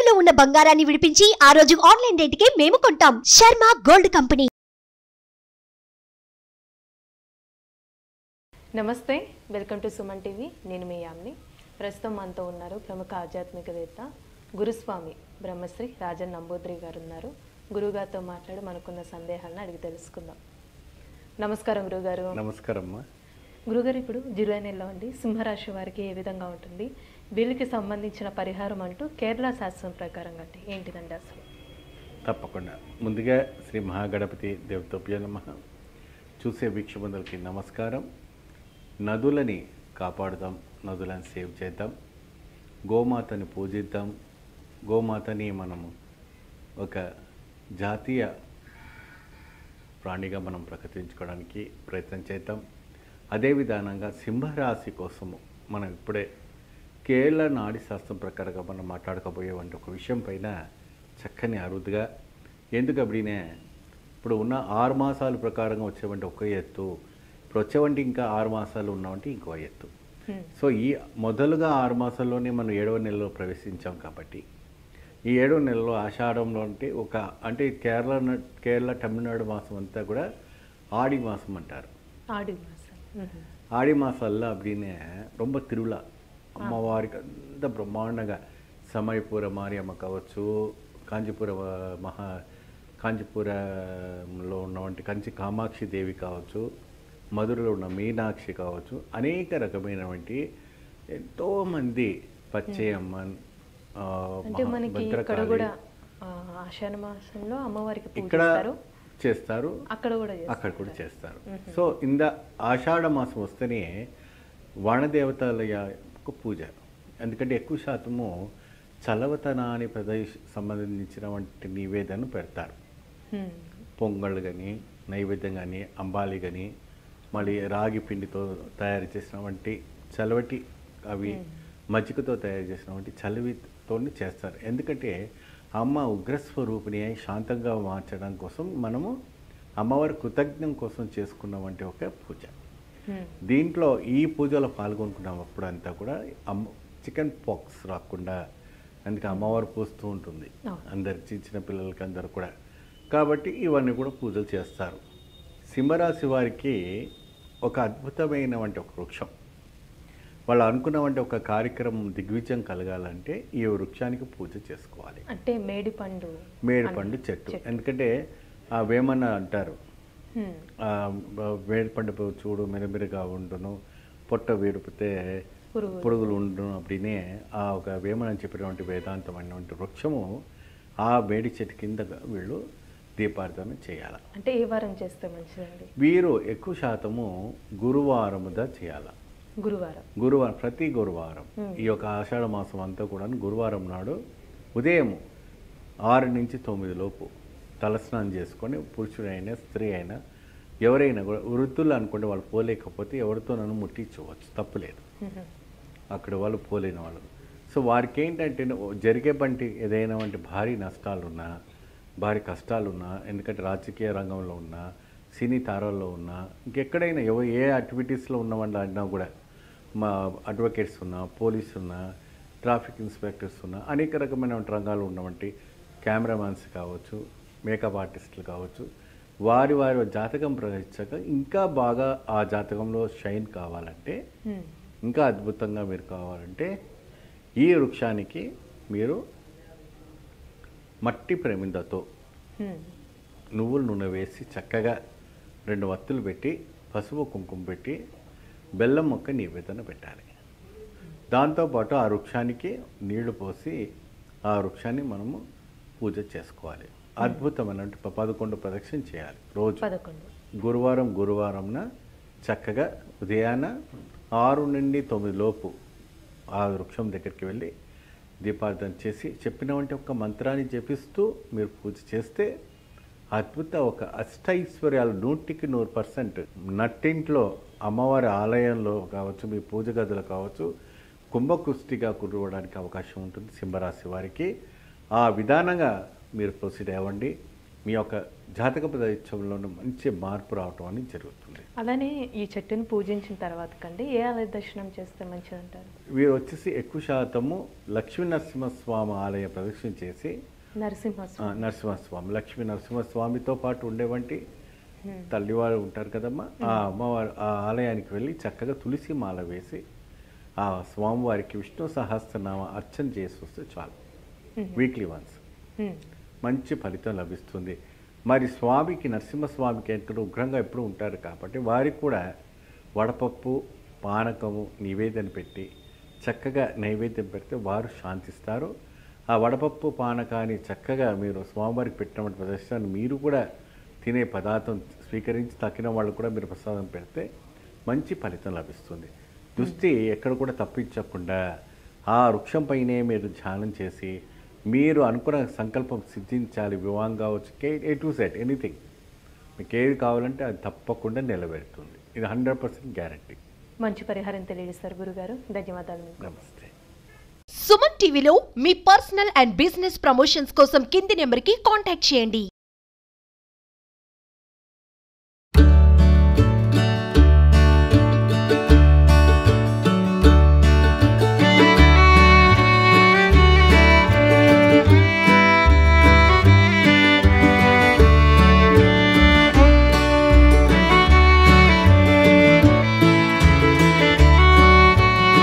తాకట్టులో ఉన్న బంగారాన్ని విడిపించి ఆ రోజు ఆన్లైన్ రేటుకే మేము కొంటాం శర్మ గోల్డ్ కంపెనీ నమస్తే వెల్కమ్ టు సుమన్ టీవీ నేను మీ యామ్ని ప్రస్తుతం మనతో ఉన్నారు ప్రముఖ ఆధ్యాత్మికవేత్త గురుస్వామి బ్రహ్మశ్రీ రాజన్ నంబూద్రి గారు ఉన్నారు గురుగారితో మాట్లాడి మనకున్న సందేహాలను అడిగి తెలుసుకుందాం నమస్కారం గురుగారు నమస్కారం అమ్మా గురుగారు ఇప్పుడు జులై నెలలో అండి సింహరాశి వారికి ఏ విధంగా ఉంటుంది వీళ్ళకి సంబంధించిన పరిహారం అంటూ కేరళ శాస్త్రం ప్రకారంగా అంటే ఏంటిదండి అసలు తప్పకుండా ముందుగా శ్రీ మహాగణపతి దేవతోప్య నమ చూసే వీక్షబంధులకి నమస్కారం నదులని కాపాడుదాం నదులను సేవ్ చేద్దాం గోమాతని పూజిద్దాం గోమాతని మనము ఒక జాతీయ ప్రాణిగా మనం ప్రకటించుకోవడానికి ప్రయత్నం చేద్దాం అదే విధానంగా సింహరాశి కోసము మనం ఇప్పుడే కేరళ నాడి శాస్త్రం ప్రకారంగా మనం మాట్లాడకపోయే వంటి ఒక విషయం పైన చక్కని అరుదుగా ఎందుకు అప్పుడినే ఇప్పుడు ఉన్న ఆరు మాసాల ప్రకారంగా వచ్చేవంటి ఒక ఎత్తు ఇప్పుడు వచ్చేవంటి ఇంకా ఆరు మాసాలు ఉన్నవంటి ఇంకో ఎత్తు హ్మ్. సో ఈ మొదలుగా ఆరు మాసాల్లోనే మనం ఏడవ నెలలో ప్రవేశించాం కాబట్టి ఈ ఏడవ నెలలో ఆషాఢంలో అంటే ఒక అంటే కేరళ న- కేరళ తమిళనాడు మాసం అంతా కూడా ఆడి మాసం అంటారు ఆడి మాసం మ్మ్. ఆడి మాసాల్లో அப்படின்னே ரொம்ப తిరువిழா అమ్మవారికి అంత బ్రహ్మాండంగా సమయపుర మారియమ్మ కావచ్చు కాంచీపుర వ- మహా కాంచీపురంలో ఉన్నటువంటి కంచి కామాక్షి దేవి కావచ్చు మధురలో ఉన్న మీనాక్షి కావచ్చు అనేక రకమైనటువంటి ఎంతోమంది పచ్చయమ్మ ఆ, అంటే మహా- మనకి ఇక్కడ భద్రకాళి కూడా ఆ, ఆషాఢ మాసంలో అమ్మవారికి ఇక్కడ పూజిస్తారు చేస్తారు అక్కడ కూడా చేస్తారు. అక్కడ కూడా చేస్తారు సో ఇంద ఆషాఢ మాసం వస్తేనే వనదేవతల యొక్క పూజ ఎందుకంటే ఎక్కువ శాతము చలవతనాన్ని ప్రదేశ్ సంబంధించినటువంటి నివేదన పెడతారు హ్మ్. పొంగల్ కానీ నైవేద్యం కానీ అంబాలి కానీ మళ్ళీ రాగి పిండితో తయారు చేసినటువంటి చలవటి అవి మజ్జిగతో తయారు చేసినటువంటి చలివితో చేస్తారు ఎందుకంటే అమ్మ ఉగ్రస్వరూపిణి అయి శాంతంగా మార్చడం కోసం మనము అమ్మవారి కృతజ్ఞం కోసం చేసుకున్నటువంటి ఒక పూజ హ్మ్. దీంట్లో ఈ పూజలో పాల్గొనుకున్నప్పుడు అంతా కూడా అమ్మ చికెన్ పాక్స్ రాకుండా అందుకే అమ్మవారు పూస్తూ ఉంటుంది అవును. అందరికి చిన్న చిన్న పిల్లలకి అందరు కూడా కాబట్టి ఇవన్నీ కూడా పూజలు చేస్తారు సింహరాశి వారికి ఒక అద్భుతమైనటువంటి ఒక వృక్షం వాళ్ళు అనుకున్నటువంటి ఒక కార్యక్రమం దిగ్విజయం కలగాలంటే ఈ వృక్షానికి పూజ చేసుకోవాలి అంటే మేడి పండు మేడిపండు చెట్టు ఎందుకంటే ఆ వేమన్న అంటారు హ్మ్. ఆ, బ- వేడిపండు పువ్వు చూడు మెరమెరగా ఉండును పొట్ట వేడిపితే పురుగు. పురుగులు ఉండును అప్పుడే ఆ ఒక వేమని చెప్పినటువంటి వేదాంతం అనేటువంటి వృక్షము ఆ వేడి చెట్టు కింద వీళ్ళు దీపార్థన చేయాలి అంటే ఏ వారం చేస్తే మంచిదండి వీరు ఎక్కువ శాతము గురువారముదా చేయాలి గురువారం గురువారం ప్రతి గురువారం ఈ యొక్క ఆషాఢ మాసం అంతా కూడా గురువారం నాడు ఉదయం ఆరు నుంచి తొమ్మిది లోపు తలస్నానం చేసుకొని పురుషుడైనా స్త్రీ అయినా ఎవరైనా కూడా వృద్ధులు అనుకుంటే వాళ్ళు పోలేకపోతే ఎవరితో నన్ను ముట్టించవచ్చు తప్పులేదు మ్మ్. అక్కడ వాళ్ళు పోలేని వాళ్ళు సో వారికి ఏంటంటే జరిగే వంటి ఏదైనా వంటి భారీ నష్టాలున్నా భారీ కష్టాలున్నా ఎందుకంటే రాజకీయ రంగంలో ఉన్నా సినీ తారాల్లో ఉన్నా ఇంకెక్కడైనా ఎవ ఏ యాక్టివిటీస్లో ఉన్న వాళ్ళు అన్నా కూడా మా అడ్వకేట్స్ ఉన్నా పోలీస్ ఉన్నా ట్రాఫిక్ ఇన్స్పెక్టర్స్ ఉన్నా అనేక రకమైన రంగాలు ఉన్నవంటి కెమెరామ్యాన్స్ కావచ్చు మేకప్ ఆర్టిస్టులు కావచ్చు వారి వారి జాతకం ప్రవేశించాక ఇంకా బాగా ఆ జాతకంలో షైన్ కావాలంటే హ్మ్. ఇంకా అద్భుతంగా మీరు కావాలంటే ఈ వృక్షానికి మీరు మట్టి ప్రమిదతో హ్మ్. నువ్వుల నూనె వేసి చక్కగా రెండు వత్తులు పెట్టి పసుపు కుంకుమ పెట్టి బెల్లం మొక్క నివేదన పెట్టాలి దాంతోపాటు ఆ వృక్షానికి నీళ్లు పోసి ఆ వృక్షాన్ని మనము పూజ చేసుకోవాలి అద్భుతమైన ప- పదకొండు ప్రదక్షిణ చేయాలి రోజు పదకొండు గురువారం గురువారంన చక్కగా ఉదయాన ఆరు నుండి తొమ్మిది లోపు ఆ వృక్షం దగ్గరికి వెళ్ళి దీపార్థన చేసి చెప్పినవంటి ఒక మంత్రాన్ని జపిస్తూ మీరు పూజ చేస్తే అద్భుత ఒక అష్టైశ్వర్యాలు నూటికి నూరు పర్సెంట్ నట్టింట్లో అమ్మవారి ఆలయంలో కావచ్చు మీ పూజ గదులు కావచ్చు కుంభకృష్టిగా కురవడానికి అవకాశం ఉంటుంది సింహరాశి వారికి ఆ విధానంగా మీరు ప్రొసీడ్ అవ్వండి మీ యొక్క జాతక ప్రదేశంలో మంచి మార్పు రావటం అనేది జరుగుతుంది అలానే ఈ చెట్టుని పూజించిన తర్వాత కండి ఏ ఆలయ దర్శనం చేస్తే మంచిది అంటారు వీరు వచ్చేసి ఎక్కువ శాతము లక్ష్మీ నరసింహస్వామి ఆలయ ప్రదక్షిణ చేసి ఆ, నరసింహస్వామి నరసింహస్వామి లక్ష్మీ నరసింహస్వామితో పాటు ఉండేవంటి తల్లివారు ఉంటారు కదమ్మా ఆ అమ్మవారు ఆ ఆలయానికి వెళ్ళి చక్కగా తులసి మాల వేసి ఆ స్వామివారికి విష్ణు సహస్రనామ అర్చన చేసి వస్తే చాలు వీక్లీ వన్స్ హ్మ్. మంచి ఫలితం లభిస్తుంది మరి స్వామికి నరసింహస్వామికి ఎక్కడ ఉగ్రంగా ఎప్పుడు ఉంటారు కాబట్టి వారికి కూడా వడపప్పు పానకము నివేదన పెట్టి చక్కగా నైవేద్యం పెడితే వారు శాంతిస్తారు ఆ వడపప్పు పానకాన్ని చక్కగా మీరు స్వామివారికి పెట్టినటువంటి ప్రదర్శనాన్ని మీరు కూడా తినే పదార్థం స్వీకరించి తక్కిన వాళ్ళు కూడా మీరు ప్రసాదం పెడితే మంచి ఫలితం లభిస్తుంది దృష్టి ఎక్కడ కూడా తప్పించకుండా ఆ వృక్షంపైనే మీరు ధ్యానం చేసి మీరు అనుకున్న సంకల్పం సిద్ధించాలి వివాహం కావచ్చు కే ఏ టు సెట్ ఎనీథింగ్ మీకు ఏది కావాలంటే అది తప్పకుండా నిలబెడుతుంది ఇది హండ్రెడ్ పర్సెంట్ గ్యారంటీ మంచి పరిహారం తెలియజేస్తారు గురుగారు ధన్యవాదాలు మీకు నమస్తే సుమన్ టీవీలో మీ పర్సనల్ అండ్ బిజినెస్ ప్రమోషన్స్ కోసం కింది నెంబర్కి కాంటాక్ట్ చేయండి